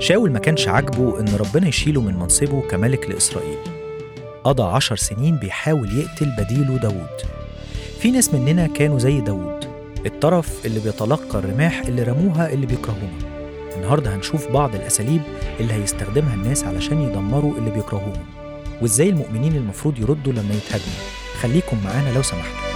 شاول ما كانش عاجبه إن ربنا يشيله من منصبه كملك لإسرائيل قضى عشر سنين بيحاول يقتل بديله داوود في ناس مننا كانوا زي داوود الطرف اللي بيتلقى الرماح اللي رموها اللي بيكرهونا النهاردة هنشوف بعض الأساليب اللي هيستخدمها الناس علشان يدمروا اللي بيكرهوهم وإزاي المؤمنين المفروض يردوا لما يتهاجموا خليكم معانا لو سمحتوا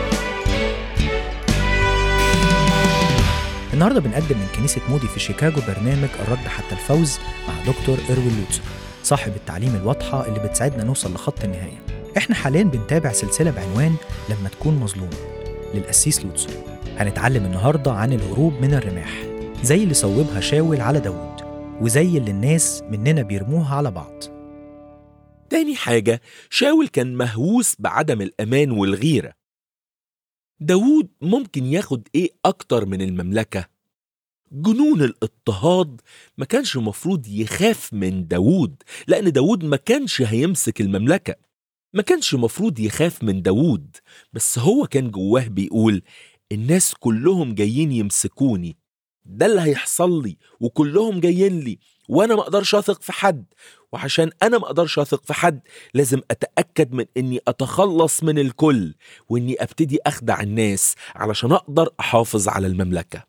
النهارده بنقدم من كنيسة مودي في شيكاغو برنامج الرد حتى الفوز مع دكتور إروين لوتسر صاحب التعليم الواضحة اللي بتساعدنا نوصل لخط النهاية احنا حاليا بنتابع سلسلة بعنوان لما تكون مظلوم للقسيس لوتسر هنتعلم النهارده عن الهروب من الرماح زي اللي صوبها شاول على داوود وزي اللي الناس مننا بيرموها على بعض تاني حاجة شاول كان مهووس بعدم الأمان والغيرة داوود ممكن ياخد إيه أكتر من المملكة؟ جنون الاضطهاد ما كانش مفروض يخاف من داوود لأن داوود ما كانش هيمسك المملكة ما كانش مفروض يخاف من داوود بس هو كان جواه بيقول الناس كلهم جايين يمسكوني ده اللي هيحصل لي وكلهم جايين لي وانا ما اقدرش اثق في حد وعشان انا ما اقدرش اثق في حد لازم اتاكد من اني اتخلص من الكل واني ابتدي اخدع الناس علشان اقدر احافظ على المملكه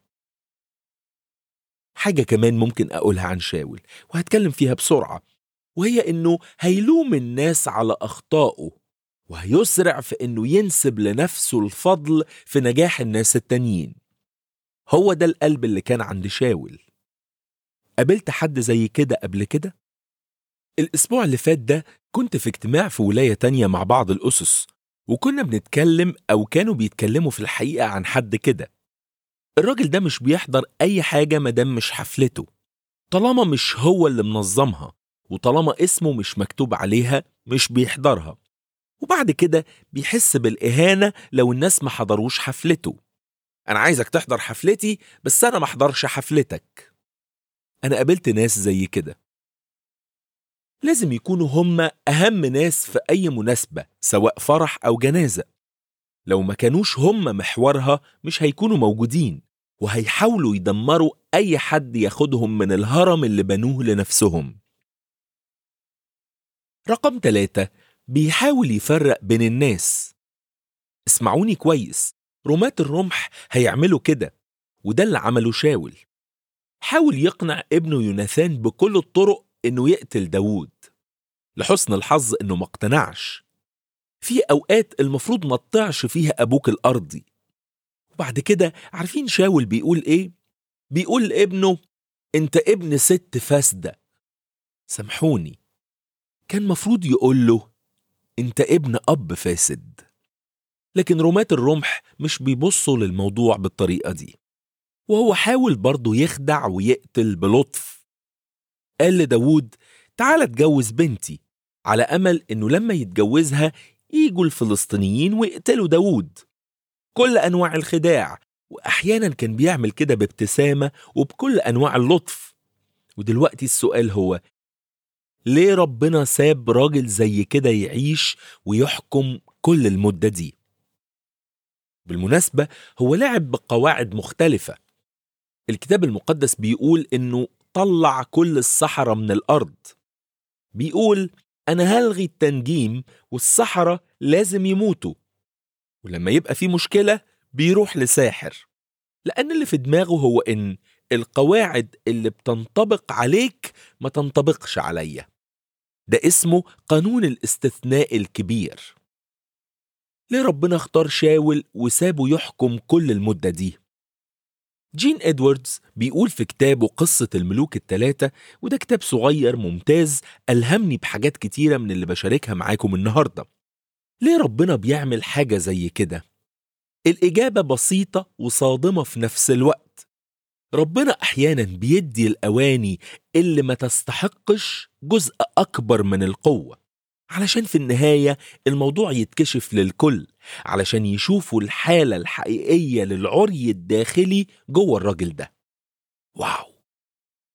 حاجه كمان ممكن اقولها عن شاول وهتكلم فيها بسرعه وهي انه هيلوم الناس على اخطائه وهيسرع في انه ينسب لنفسه الفضل في نجاح الناس التانيين هو ده القلب اللي كان عند شاول قابلت حد زي كده قبل كده؟ الأسبوع اللي فات ده كنت في اجتماع في ولاية تانية مع بعض الأسس وكنا بنتكلم أو كانوا بيتكلموا في الحقيقة عن حد كده الراجل ده مش بيحضر أي حاجة مدام مش حفلته طالما مش هو اللي منظمها وطالما اسمه مش مكتوب عليها مش بيحضرها وبعد كده بيحس بالإهانة لو الناس ما حضروش حفلته أنا عايزك تحضر حفلتي بس أنا ما أحضرش حفلتك أنا قابلت ناس زي كده لازم يكونوا هم أهم ناس في أي مناسبة سواء فرح أو جنازة لو ما كانوش هم محورها مش هيكونوا موجودين وهيحاولوا يدمروا أي حد ياخدهم من الهرم اللي بنوه لنفسهم رقم ثلاثة بيحاول يفرق بين الناس اسمعوني كويس رماة الرمح هيعملوا كده وده اللي عمله شاول حاول يقنع ابنه يوناثان بكل الطرق انه يقتل داوود لحسن الحظ انه ما اقتنعش في اوقات المفروض ما تطيعش فيها ابوك الارضي وبعد كده عارفين شاول بيقول ايه بيقول لابنه انت ابن ست فاسده سامحوني كان مفروض يقول له انت ابن اب فاسد لكن رماة الرمح مش بيبصوا للموضوع بالطريقة دي وهو حاول برضه يخدع ويقتل بلطف قال لداود تعال اتجوز بنتي على أمل إنه لما يتجوزها يجوا الفلسطينيين ويقتلوا داود كل أنواع الخداع وأحيانا كان بيعمل كده بابتسامة وبكل أنواع اللطف ودلوقتي السؤال هو ليه ربنا ساب راجل زي كده يعيش ويحكم كل المدة دي بالمناسبة هو لعب بقواعد مختلفة الكتاب المقدس بيقول إنه طلع كل السحرة من الأرض بيقول أنا هلغي التنجيم والسحرة لازم يموتوا ولما يبقى في مشكلة بيروح لساحر لأن اللي في دماغه هو إن القواعد اللي بتنطبق عليك ما تنطبقش عليا ده اسمه قانون الاستثناء الكبير ليه ربنا اختار شاول وسابه يحكم كل المدة دي؟ جين إدواردز بيقول في كتابه قصة الملوك الثلاثة وده كتاب صغير ممتاز ألهمني بحاجات كتيرة من اللي بشاركها معاكم النهاردة ليه ربنا بيعمل حاجة زي كده؟ الإجابة بسيطة وصادمة في نفس الوقت ربنا أحيانا بيدي الأواني اللي ما تستحقش جزء أكبر من القوة علشان في النهاية الموضوع يتكشف للكل علشان يشوفوا الحالة الحقيقية للعري الداخلي جوه الراجل ده واو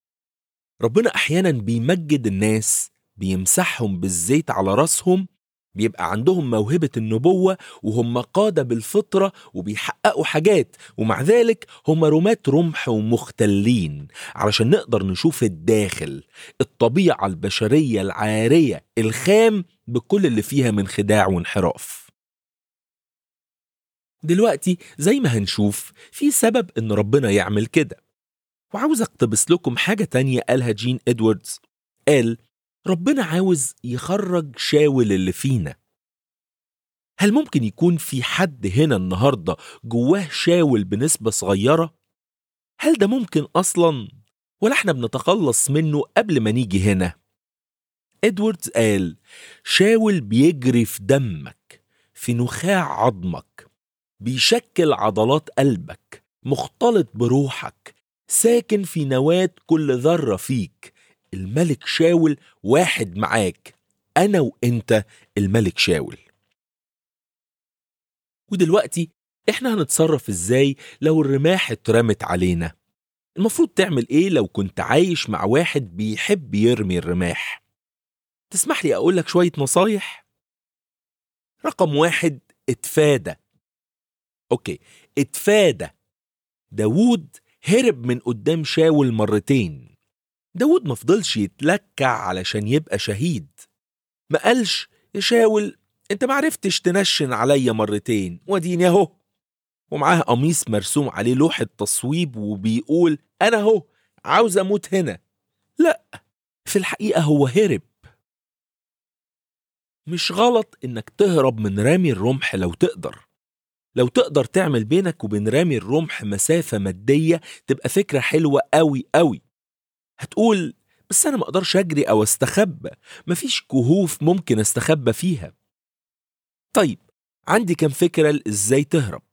ربنا أحيانا بيمجد الناس بيمسحهم بالزيت على راسهم بيبقى عندهم موهبة النبوة وهم قادة بالفطرة وبيحققوا حاجات ومع ذلك هم رماة رمح ومختلين علشان نقدر نشوف الداخل الطبيعة البشرية العارية الخام بكل اللي فيها من خداع وانحراف دلوقتي زي ما هنشوف في سبب ان ربنا يعمل كده وعاوز اقتبس لكم حاجة تانية قالها جين ادواردز قال ربنا عاوز يخرج شاول اللي فينا هل ممكن يكون في حد هنا النهاردة جواه شاول بنسبة صغيرة؟ هل ده ممكن أصلا؟ ولا احنا بنتخلص منه قبل ما نيجي هنا؟ ادواردز قال شاول بيجري في دمك في نخاع عظمك بيشكل عضلات قلبك مختلط بروحك ساكن في نواة كل ذرة فيك الملك شاول واحد معاك أنا وإنت الملك شاول ودلوقتي إحنا هنتصرف إزاي لو الرماح اترمت علينا المفروض تعمل إيه لو كنت عايش مع واحد بيحب يرمي الرماح تسمح لي أقولك شوية نصايح رقم واحد اتفادى أوكي اتفادى داوود هرب من قدام شاول مرتين داود ما فضلش يتلكع علشان يبقى شهيد ما قالش يا شاول انت معرفتش تنشن عليا مرتين واديني اهو ومعاه قميص مرسوم عليه لوحة تصويب وبيقول انا اهو عاوز اموت هنا لا في الحقيقة هو هرب مش غلط انك تهرب من رامي الرمح لو تقدر لو تقدر تعمل بينك وبين رامي الرمح مسافة مادية تبقى فكرة حلوة قوي قوي هتقول بس أنا مقدرش أجري أو أستخبى مفيش كهوف ممكن أستخبى فيها طيب عندي كم فكرة إزاي تهرب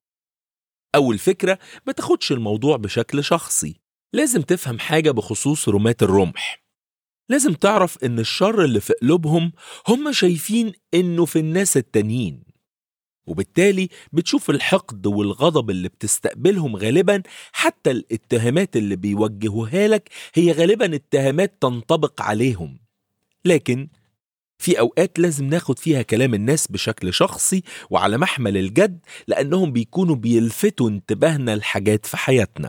أول فكرة ما تاخدش الموضوع بشكل شخصي لازم تفهم حاجة بخصوص رماة الرمح لازم تعرف إن الشر اللي في قلوبهم هم شايفين إنه في الناس التانيين وبالتالي بتشوف الحقد والغضب اللي بتستقبلهم غالبا حتى الاتهامات اللي بيوجهوها لك هي غالبا اتهامات تنطبق عليهم لكن في أوقات لازم ناخد فيها كلام الناس بشكل شخصي وعلى محمل الجد لأنهم بيكونوا بيلفتوا انتباهنا لحاجات في حياتنا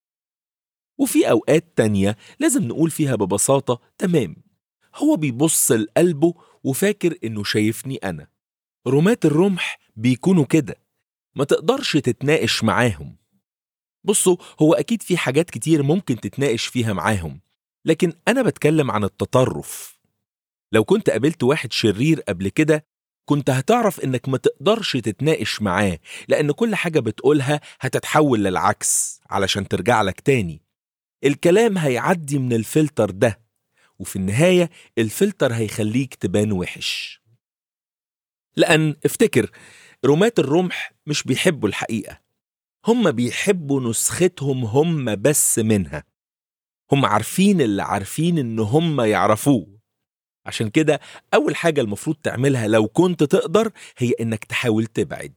وفي أوقات تانية لازم نقول فيها ببساطة تمام هو بيبص لقلبه وفاكر إنه شايفني أنا رماة الرمح بيكونوا كده ما تقدرش تتناقش معاهم بصوا هو أكيد في حاجات كتير ممكن تتناقش فيها معاهم لكن أنا بتكلم عن التطرف لو كنت قابلت واحد شرير قبل كده كنت هتعرف إنك ما تقدرش تتناقش معاه لأن كل حاجة بتقولها هتتحول للعكس علشان ترجع لك تاني الكلام هيعدي من الفلتر ده وفي النهاية الفلتر هيخليك تبان وحش لأن افتكر رماة الرمح مش بيحبوا الحقيقة هم بيحبوا نسختهم هم بس منها هم عارفين اللي عارفين ان هم يعرفوه عشان كده أول حاجة المفروض تعملها لو كنت تقدر هي إنك تحاول تبعد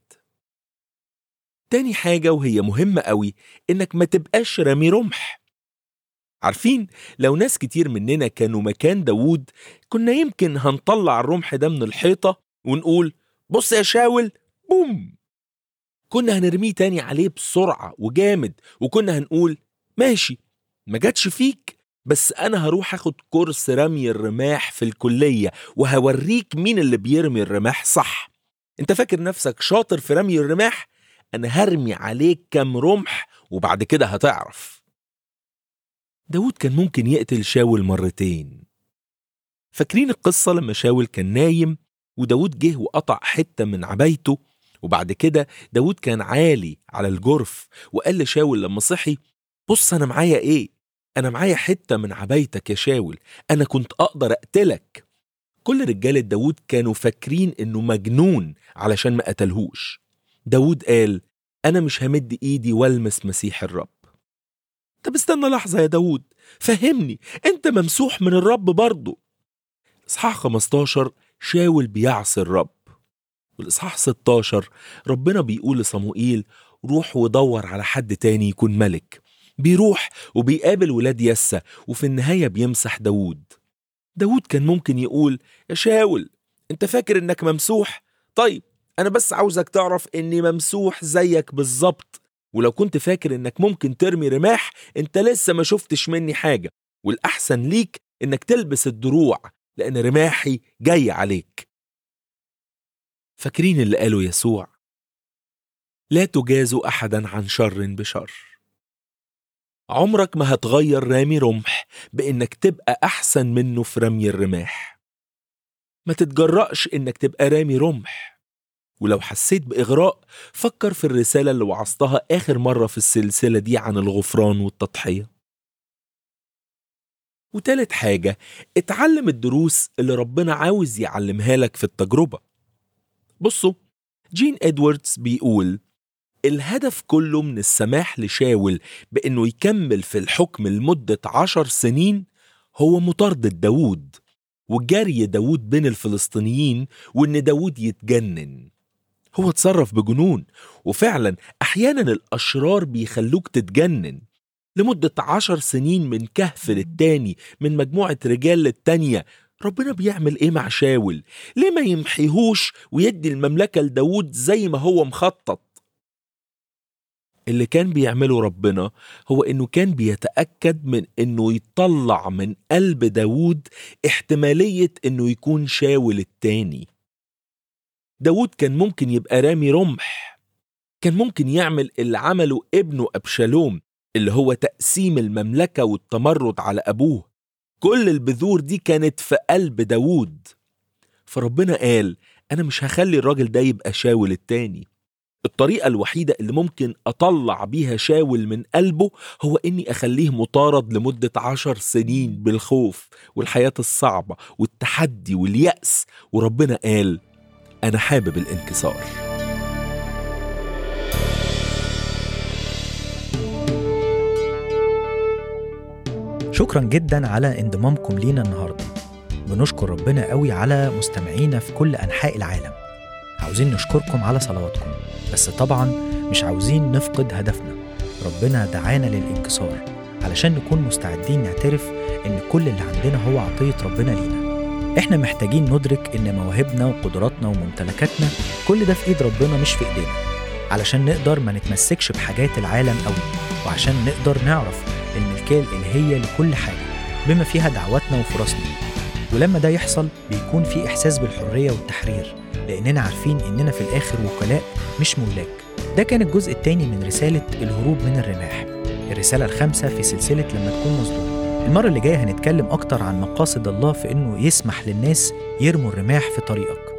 تاني حاجة وهي مهمة قوي إنك ما تبقاش رامي رمح عارفين لو ناس كتير مننا كانوا مكان داوود كنا يمكن هنطلع الرمح ده من الحيطة ونقول بص يا شاول بوم كنا هنرميه تاني عليه بسرعة وجامد وكنا هنقول ماشي ما جاتش فيك بس أنا هروح أخد كورس رمي الرماح في الكلية وهوريك مين اللي بيرمي الرماح صح أنت فاكر نفسك شاطر في رمي الرماح أنا هرمي عليك كام رمح وبعد كده هتعرف داود كان ممكن يقتل شاول مرتين فاكرين القصة لما شاول كان نايم وداود جه وقطع حتة من عبايته وبعد كده داود كان عالي على الجرف وقال لشاول لما صحي بص أنا معايا إيه أنا معايا حتة من عبايتك يا شاول أنا كنت أقدر أقتلك كل رجالة داود كانوا فاكرين إنه مجنون علشان ما قتلهوش داود قال أنا مش همد إيدي والمس مسيح الرب طب استنى لحظة يا داود فهمني أنت ممسوح من الرب برضه إصحاح 15 شاول بيعصي الرب والإصحاح 16 ربنا بيقول لصموئيل روح ودور على حد تاني يكون ملك بيروح وبيقابل ولاد يسى وفي النهاية بيمسح داود داود كان ممكن يقول يا شاول انت فاكر انك ممسوح طيب انا بس عاوزك تعرف اني ممسوح زيك بالظبط ولو كنت فاكر انك ممكن ترمي رماح انت لسه ما شفتش مني حاجة والأحسن ليك انك تلبس الدروع لأن رماحي جاي عليك فاكرين اللي قاله يسوع لا تجازوا أحدا عن شر بشر عمرك ما هتغير رامي رمح بإنك تبقى أحسن منه في رمي الرماح ما تتجرأش إنك تبقى رامي رمح ولو حسيت بإغراء فكر في الرسالة اللي وعظتها آخر مرة في السلسلة دي عن الغفران والتضحية وتالت حاجة اتعلم الدروس اللي ربنا عاوز يعلمها لك في التجربة بصوا جين ادواردز بيقول الهدف كله من السماح لشاول بأنه يكمل في الحكم لمدة عشر سنين هو مطاردة داوود وجري داوود بين الفلسطينيين وإن داوود يتجنن هو اتصرف بجنون وفعلا أحيانا الأشرار بيخلوك تتجنن لمدة عشر سنين من كهف للتاني من مجموعة رجال للتانية ربنا بيعمل ايه مع شاول ليه ما يمحيهوش ويدي المملكة لداود زي ما هو مخطط اللي كان بيعمله ربنا هو انه كان بيتأكد من انه يطلع من قلب داود احتمالية انه يكون شاول التاني داود كان ممكن يبقى رامي رمح كان ممكن يعمل اللي عمله ابنه أبشالوم اللي هو تقسيم المملكة والتمرد على أبوه كل البذور دي كانت في قلب داوود فربنا قال أنا مش هخلي الراجل ده يبقى شاول التاني الطريقة الوحيدة اللي ممكن أطلع بيها شاول من قلبه هو إني أخليه مطارد لمدة عشر سنين بالخوف والحياة الصعبة والتحدي واليأس وربنا قال أنا حابب الانكسار شكرا جدا على انضمامكم لينا النهارده بنشكر ربنا قوي على مستمعينا في كل انحاء العالم عاوزين نشكركم على صلواتكم بس طبعا مش عاوزين نفقد هدفنا ربنا دعانا للانكسار علشان نكون مستعدين نعترف ان كل اللي عندنا هو عطية ربنا لينا احنا محتاجين ندرك ان مواهبنا وقدراتنا وممتلكاتنا كل ده في ايد ربنا مش في ايدينا علشان نقدر ما نتمسكش بحاجات العالم قوي وعشان نقدر نعرف الملكية الإلهية لكل حاجة بما فيها دعواتنا وفرصنا ولما ده يحصل بيكون في إحساس بالحرية والتحرير لأننا عارفين إننا في الآخر وكلاء مش ملاك ده كان الجزء الثاني من رسالة الهروب من الرماح الرسالة الخامسة في سلسلة لما تكون مظلوم المرة اللي جاية هنتكلم أكتر عن مقاصد الله في إنه يسمح للناس يرموا الرماح في طريقك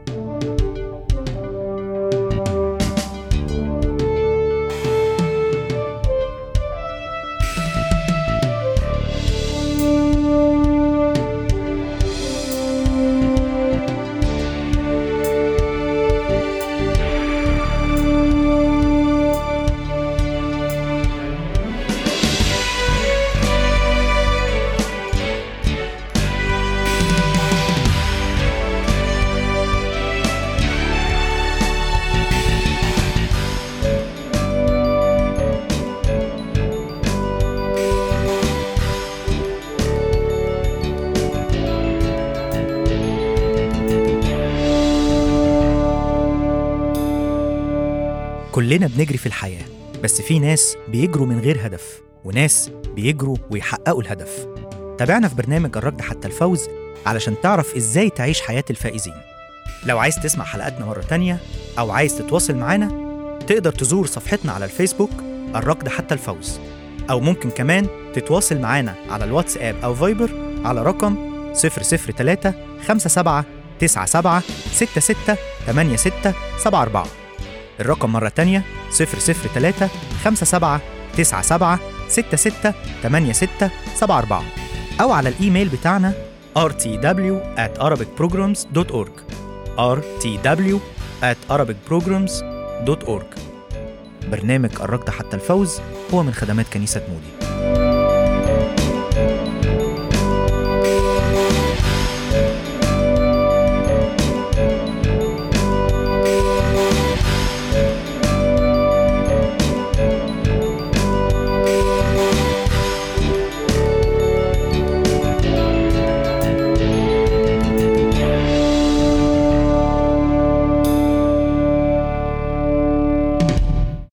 كلنا بنجري في الحياة بس في ناس بيجروا من غير هدف وناس بيجروا ويحققوا الهدف تابعنا في برنامج الركض حتى الفوز علشان تعرف ازاي تعيش حياة الفائزين لو عايز تسمع حلقاتنا مرة تانية أو عايز تتواصل معانا تقدر تزور صفحتنا على الفيسبوك الركض حتى الفوز أو ممكن كمان تتواصل معانا على الواتساب أو فايبر على رقم 003 57 97 66 86 74 الرقم مرة تانية 003 57 97 66 86 74 أو على الإيميل بتاعنا rtw at arabicprograms.org rtw at arabicprograms.org برنامج الركض حتى الفوز هو من خدمات كنيسة مودي